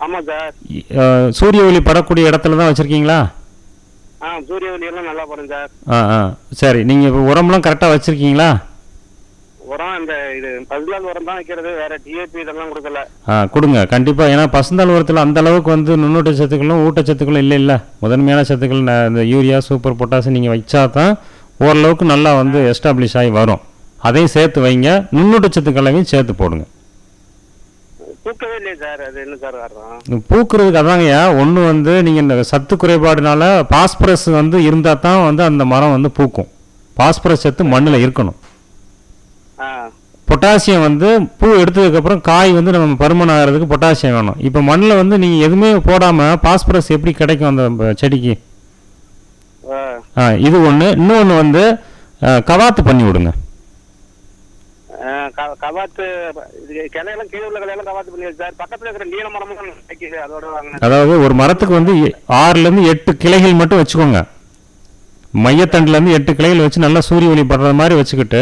ஆமாம் சார் இ- அஹ், சூரிய ஒளி படக்கூடிய இடத்துல தான் வச்சுருக்கீங்களா ஆ சூரிய ஒளி எல்லாம் நல்லா போகிறேன் சார் ஆ ஆ சரி நீங்கள் இப்போ உரம்லாம் கரெக்டாக வச்சுருக்கீங்களா உரம் இந்த இது பதினாலு உரம் தான் வைக்கிறது வேற டிஏபி இதெல்லாம் கொடுக்கல ஆ கொடுங்க கண்டிப்பாக ஏன்னா பசுந்தாள் உரத்தில் அந்த அளவுக்கு வந்து நுண்ணூட்ட சத்துக்களும் ஊட்டச்சத்துக்களும் இல்லை இல்லை முதன்மையான சத்துக்கள் ந- இந்த யூரியா சூப்பர் பொட்டாசு நீங்கள் வச்சா தான் ஓரளவுக்கு நல்லா வந்து எஸ்டாப்ளிஷ் ஆகி வரும் அதையும் சேர்த்து வைங்க நுண்ணூட்ட சத்துக்களையும் சேர்த்து போடுங்க பூக்கவே இல்லையே சார் அது என்ன சார் காரணம் இந்த பூக்குறதுக்கு அதாங்கய்யா ஒன்று வந்து நீங்கள் இந்த சத்து குறைபாடுனால பாஸ்பரஸ் வந்து இருந்தால் தான் வந்து அந்த மரம் வந்து பூக்கும் பாஸ்பரஸ் சத்து மண்ணில் இருக்கணும் ஆ பொட்டாசியம் வந்து பூ எடுத்ததுக்கப்புறம் காய் வந்து நம்ம பருமன் ஆகிறதுக்கு பொட்டாசியம் வேணும் இப்போ மண்ணில் வந்து நீங்கள் எதுவுமே போடாமல் பாஸ்பரஸ் எப்படி கிடைக்கும் அந்த ப- செடிக்கு ஆ ஆ இது ஒன்று இன்னொன்று வந்து ஆ, கவாத்து பண்ணி விடுங்க ஆ, க- கவாத்து இது கிளையெல்லாம் கீழே உள்ள கிளையெல்லாம் கவாத்து பண்ணி சார் பக்கத்தில் இருக்கிற நீல மரமும் வைக்கிது அதோட வாங்கினேன் அதாவது ஒரு மரத்துக்கு வந்து எ- ஆறுலேருந்து எட்டு கிளைகள் மட்டும் வச்சுக்கோங்க மையத்தண்டுலேருந்து எட்டு கிளைகள் வச்சு நல்லா சூரிய ஒளி படுற மாதிரி வச்சுக்கிட்டு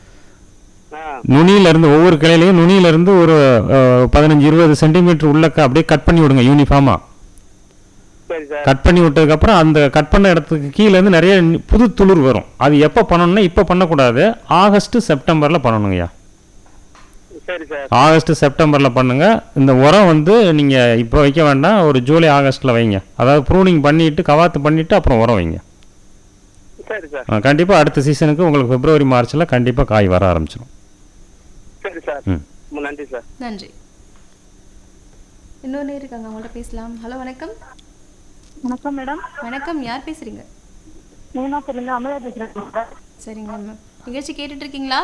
ஆ நுனியிலேருந்து ஒவ்வொரு கிளையிலையும் நுனியிலேருந்து ஒரு அஹ், பதினஞ்சு இருபது சென்டிமீட்டர் உள்ளக்க அப்படியே கட் பண்ணி விடுங்க யூனிஃபார்மாக சரி சார் கட் பண்ணி விட்டதுக்கப்புறம் அந்த கட் பண்ண இடத்துக்கு கீழேருந்து நிறைய நி- புது துளிர் வரும் அது எப்போ பண்ணணும்னா இப்போ பண்ணக்கூடாது ஆகஸ்ட் செப்டம்பரில் பண்ணணுங்கய்யா சரி சார் ஆகஸ்ட் செப்டம்பரில் பண்ணுங்க இந்த உரம் வந்து நீங்கள் இப்போ வைக்க வேண்டாம் ஒரு ஜூலை ஆகஸ்ட்டில் வைங்க அதாவது ப்ரூனிங் பண்ணிட்டு கவாத்து பண்ணிட்டு அப்புறம் உரம் வைங்க சரி சார் கண்டிப்பாக அடுத்த சீசனுக்கு உங்களுக்கு பிப்ரவரி மார்ச்சில் கண்டிப்பாக காய் வர ஆரம்பிச்சிடும் சரி சார் ம். ரொம்ப நன்றி சார் நன்றி இன்னொரு நேர் இருக்காங்க அவங்கள்ட்ட பேசலாம் ஹலோ வணக்கம் வணக்கம் மேடம் வணக்கம் யார் பேசுறீங்க மீனாப்பூர்லேருந்து அமலா பேசுகிறேன் மேடம் சரிங்க மேம் நிகழ்ச்சி கேட்டுட்டு இருக்கீங்களா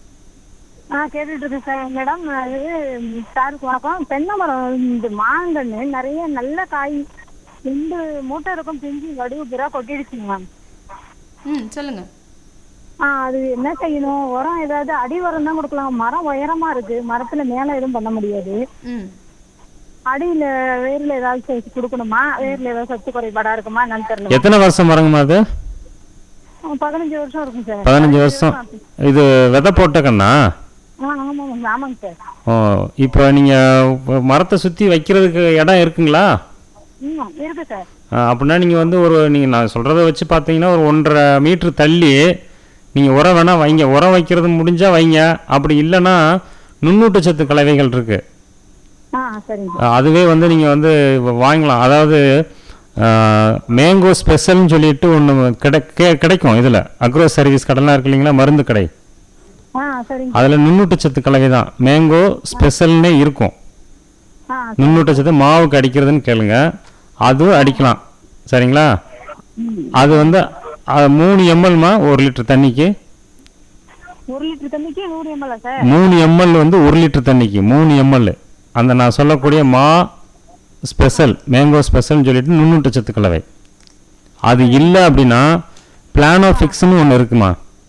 ஆ கேட்டுட்டு இருக்கேன் சார் மேடம் அது சாருக்கு வணக்கம் தென்னை மரம் இந்த மாங்கன்னு நிறைய நல்ல காய் ரெண்டு மூட்டை இருக்கும் பிஞ்சு வடிவு பூரா கொட்டிடுச்சுங்க மேம் ம் சொல்லுங்க ஆ அது என்ன செய்யணும் உரம் ஏதாவது அடி உரம் தான் கொடுக்கலாம் மரம் உயரமா இருக்கு மரத்துல மேல எதுவும் பண்ண முடியாது ம் அடியில வேர்ல ஏதாவது சேர்த்து கொடுக்கணுமா வேர்ல ஏதாவது சத்து குறைபாடா இருக்குமா என்னன்னு தெரியல எத்தனை வருஷம் மரங்கம்மா அது ஆ, பதினஞ்சு வருஷம் இருக்கும் சார் பதினஞ்சு வருஷம் இது விதை போட்ட கண்ணா ஆ ஆமாம் ஆமாங்க சார் ஓ இப்போ நீங்கள் மரத்தை சுற்றி வைக்கிறதுக்கு இடம் இருக்குங்களா ம் இருக்கு சார் ஆ, அப்படின்னா நீங்கள் வந்து ஒரு நீங்கள் நான் சொல்கிறத வச்சு பார்த்தீங்கன்னா ஒரு ஒன்றரை மீட்ரு தள்ளி நீங்கள் உரம் வேணால் வைங்க உரம் வைக்கிறது முடிஞ்சால் வைங்க அப்படி இல்லைன்னா நுண்ணூட்டச்சத்து கலவைகள் இருக்குது ஆ சரிங்க சார் அதுவே வந்து நீங்கள் வந்து வ- வாங்கலாம் அதாவது மேங்கோ ஸ்பெஷல்னு சொல்லிட்டு ஒன்று கிடைக்க கிடைக்கும் இதில் அக்ரோ சர்வீஸ் கடைலாம் இருக்கு இல்லைங்களா மருந்து கடை ஆ சரிங்க அதில் நுண்ணூட்டச்சத்து கலவை தான் மேங்கோ ஸ்பெஷல்னே இருக்கும் ஆ நுண்ணூட்டச்சத்து மாவுக்கு அடிக்கிறதுன்னு கேளுங்க அதுவும் அடிக்கலாம் சரிங்களா அது வந்து அது மூணு எம்எல்மா ஒரு லிட்டர் தண்ணிக்கு ஒரு லிட்டர் தண்ணிக்கு நூறு எம்எல் சார் மூணு எம்எல் வந்து ஒரு லிட்டர் தண்ணிக்கு மூணு எம்எல் அந்த நான் சொல்லக்கூடிய மா ஸ்பெஷல் மேங்கோ ஸ்பெஷல்னு சொல்லிட்டு நுண்ணூட்டச்சத்து கலவை அது இல்லை அப்படின்னா பிளானோ ஃபிக்ஸ்னு ஒன்று இருக்குமா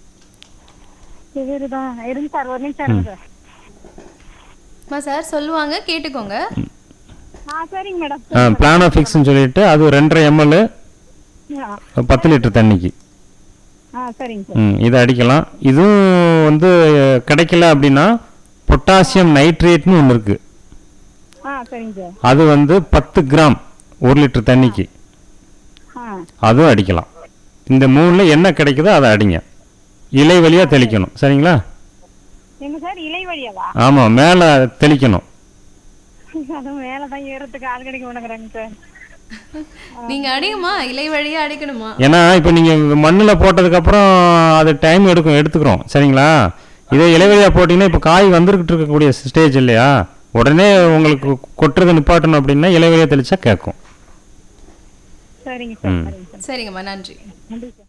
இதுதான் இருங்க சார் ஒரு நிமிஷம் இருங்க சார் அம்மா சார் சொல்லுவாங்க கேட்டுக்கோங்க ஆ சரிங்க மேடம் பிளானோ ஃபிக்ஸ்னு சொல்லிட்டு அது ரெண்டரை எம்எல் ஆ, பத்து லிட்டர் தண்ணிக்கு ஆ சரிங்க சார் ம் இதை அடிக்கலாம் இதுவும் வந்து அஹ், கிடைக்கல அப்படின்னா பொட்டாசியம் நைட்ரேட்னு ஒன்று இருக்குது ஆ சரிங்க சார் அது வந்து பத்து கிராம் ஒரு லிட்டர் தண்ணிக்கு ஆ அதுவும் அடிக்கலாம் இந்த மூணில் என்ன கிடைக்குதோ அதை அடிங்க இலை வழியாக தெளிக்கணும் சரிங்களா எங்க சார் இலை வழியாவா ஆமாம் மேலே தெளிக்கணும் அதுவும் மேலே தான் ஏறத்துக்கு ஆள் கிடைக்க மாட்டேங்கிறாங்க சார் நீங்க அடியுமா இலை வழியா அடிக்கணுமா ஏன்னா இப்போ நீங்கள் மண்ணில் போட்டதுக்கப்புறம் அது டைம் எடுக்கும் எடுத்துக்கிறோம் சரிங்களா இதே இலைவழியாக போட்டிங்கன்னா இப்போ காய் வந்துருக்கிட்டு இருக்கக்கூடிய ஸ்டேஜ் இல்லையா உடனே உங்களுக்கு கொட்டுறதை நிப்பாட்டணும் அப்படின்னா இலைவழியாக தெளிச்சா கேட்கும் சரிங்க சார் ம். சரிங்க சார் சரிங்கம்மா நன்றி நன்றி சார்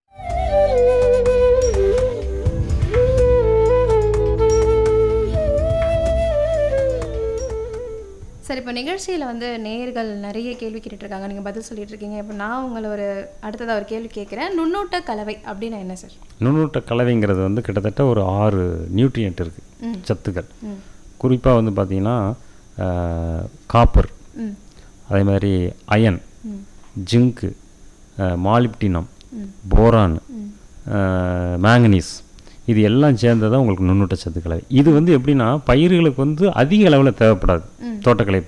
சரி இப்போ நிகழ்ச்சியில் வந்து நேயர்கள் நிறைய கேள்வி கேட்டுட்டு இருக்காங்க நீங்கள் பதில் சொல்லிட்டு இருக்கீங்க இப்போ நான் உங்களை ஒரு அடுத்ததாக ஒரு கேள்வி கேட்குறேன் நுண்ணூட்ட கலவை அப்படின்னா என்ன சார் நுண்ணூட்ட கலவைங்கிறது வந்து கிட்டத்தட்ட ஒரு ஆறு நியூட்ரியன்ட் இருக்குது சத்துக்கள் குறிப்பாக வந்து பார்த்திங்கன்னா காப்பர் ம் அதே மாதிரி iron zinc molybdenum boron manganese இது எல்லாம் சேர்ந்தது தான் உங்களுக்கு நுண்ணூட்ட சத்து கலவை இது வந்து எப்படின்னா பயிர்களுக்கு வந்து அதிக அளவில் தேவைப்படாது தோட்டக்கலை